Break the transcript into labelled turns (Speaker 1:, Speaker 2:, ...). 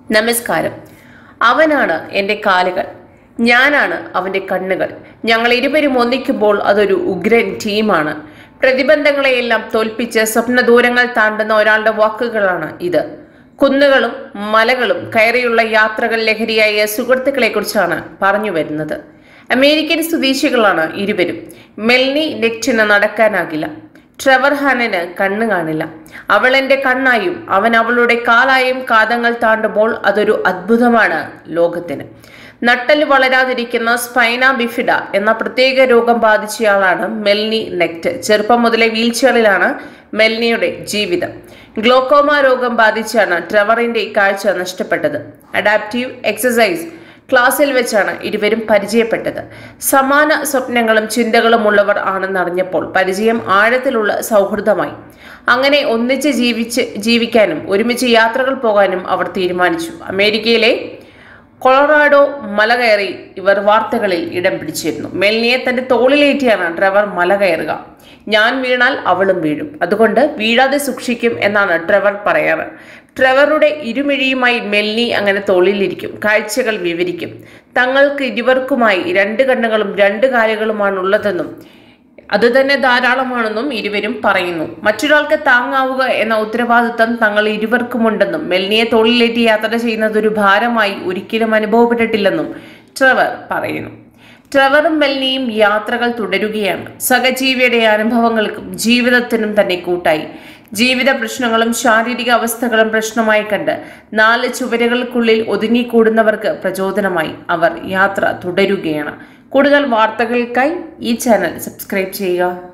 Speaker 1: നമസ്കാരം അവനാണ് എൻ്റെ കാലുകൾ ഞാനാണ് അവൻ്റെ കണ്ണുകൾ ഞങ്ങൾ ഇരുവരും ഒന്നിക്കുമ്പോൾ അതൊരു ഉഗ്രൻ ടീമാണ് പ്രതിബന്ധങ്ങളെയെല്ലാം തോൽപ്പിച്ച് സ്വപ്നദൂരങ്ങൾ താണ്ടുന്ന ഒരാളുടെ വാക്കുകളാണ് ഇത് കുന്നുകളും മലകളും കയറിയുള്ള യാത്രകൾ ലഹരിയായ സുഹൃത്തുക്കളെക്കുറിച്ചാണ് പറഞ്ഞു വരുന്നത് അമേരിക്കൻ സ്വദേശികളാണ് ഇരുവരും മെൽനി നെക്റ്റിന് നടക്കാനാകില്ല ട്രെവർ ഹാനന് കണ്ണ് കാണില്ല അവൾ എൻ്റെ കണ്ണായും അവൻ അവളുടെ കാലായും കാതങ്ങൾ താണ്ടുമ്പോൾ അതൊരു അത്ഭുതമാണ് ലോകത്തിന് നട്ടല് വളരാതിരിക്കുന്ന സ്പൈന ബിഫിഡ എന്ന പ്രത്യേക രോഗം ബാധിച്ചയാളാണ് മെൽനി നെക്റ്റ് ചെറുപ്പം മുതലേ വീൽചെയറിലാണ് മെൽനിയുടെ ജീവിതം ഗ്ലോക്കോമ രോഗം ബാധിച്ചാണ് ട്രെവറിന്റെ കാഴ്ച നഷ്ടപ്പെട്ടത് അഡാപ്റ്റീവ് എക്സസൈസ് ക്ലാസ്സിൽ വെച്ചാണ് ഇരുവരും പരിചയപ്പെട്ടത് സമാന സ്വപ്നങ്ങളും ചിന്തകളും ഉള്ളവർ ആണെന്നറിഞ്ഞപ്പോൾ പരിചയം ആഴത്തിലുള്ള സൗഹൃദമായി അങ്ങനെ ഒന്നിച്ച് ജീവിച്ച് ജീവിക്കാനും ഒരുമിച്ച് യാത്രകൾ പോകാനും അവർ തീരുമാനിച്ചു അമേരിക്കയിലെ കൊളറാഡോ മല കയറി ഇവർ വാർത്തകളിൽ ഇടം പിടിച്ചിരുന്നു മെൽനിയെ തന്റെ തോളിലേറ്റിയാണ് ട്രെവർ മല കയറുക ഞാൻ വീണാൽ അവളും വീഴും അതുകൊണ്ട് വീഴാതെ സൂക്ഷിക്കും എന്നാണ് ട്രെവർ പറയാറ് ട്രെവറുടെ ഇരുമിഴിയുമായി മെൽനി അങ്ങനെ തോളിലിരിക്കും കാഴ്ചകൾ വിവരിക്കും തങ്ങൾക്ക് ഇരുവർക്കുമായി രണ്ട് കണ്ണുകളും രണ്ട് കാലുകളുമാണ് ഉള്ളതെന്നും അതുതന്നെ ധാരാളമാണെന്നും ഇരുവരും പറയുന്നു മറ്റൊരാൾക്ക് താങ്ങാവുക എന്ന ഉത്തരവാദിത്തം തങ്ങൾ ഇരുവർക്കുമുണ്ടെന്നും മെൽനിയെ തോളിലേറ്റി യാത്ര ചെയ്യുന്നത് ഒരു ഭാരമായി ഒരിക്കലും അനുഭവപ്പെട്ടിട്ടില്ലെന്നും ട്രെവർ പറയുന്നു ട്രെവറും മെൽനിയും യാത്രകൾ തുടരുകയാണ് സഹജീവിയുടെ അനുഭവങ്ങൾക്കും ജീവിതത്തിനും തന്നെ കൂട്ടായി ജീവിത പ്രശ്നങ്ങളും ശാരീരിക അവസ്ഥകളും പ്രശ്നമായി കണ്ട് നാല് ചുവരുകൾക്കുള്ളിൽ ഒതുങ്ങിക്കൂടുന്നവർക്ക് പ്രചോദനമായി അവർ യാത്ര തുടരുകയാണ് കൂടുതൽ വാർത്തകൾക്കായി ഈ ചാനൽ സബ്സ്ക്രൈബ് ചെയ്യുക